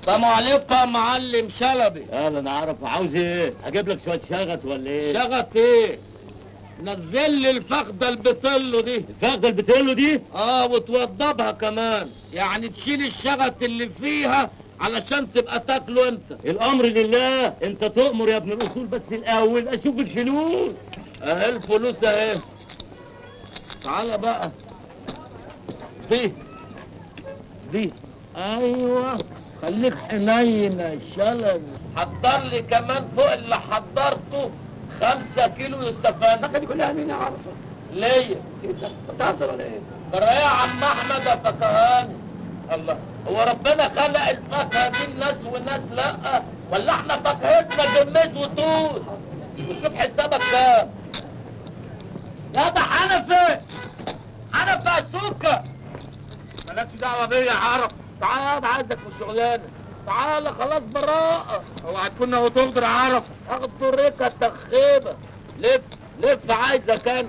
السلام عليكم يا معلم شلبي يلا انا عارف عاوز ايه اجيب لك شويه شغط ولا ايه شغط ايه نزل لي الفخده البطلو دي الفخده اللي بتقله دي اه وتوضبها كمان يعني تشيل الشغط اللي فيها علشان تبقى تاكله انت الامر لله انت تؤمر يا ابن الاصول بس الاول اشوف الفلوس اهي الفلوس اهي تعالى بقى دي دي ايوه خليك حنين يا شلبي حضر لي كمان فوق اللي حضرته خمسة كيلو السفانة دي كلها مين عارفه ليا بتهزر ولا ايه برا يا عم احمد يا فكهاني الله هو ربنا خلق الفاكهه دي الناس والناس لا ولا احنا فاكهتنا جميز وطول وشوف حسابك كام يا ده حنفي حنفي يا سوكه مالكش دعوه بيا يا عرب تعال انا عايزك في الشغلانه تعال خلاص براءة اوعى تكون هو تقدر عرف اخد طريقة تخيبة لف لف عايزك انا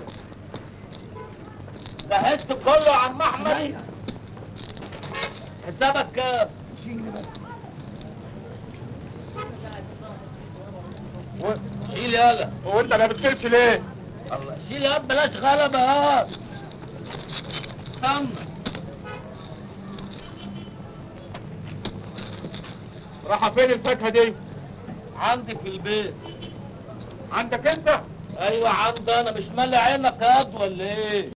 جهزت كله يا عم احمد حسابك كام؟ شيل يالا هو انت ما بتشيلش ليه؟ الله شيل يا بلاش غلبة ها استنى راحة فين الفاكهة دي؟ عندي في البيت عندك انت؟ ايوه عندي انا مش مالي عينك ياض ولا ايه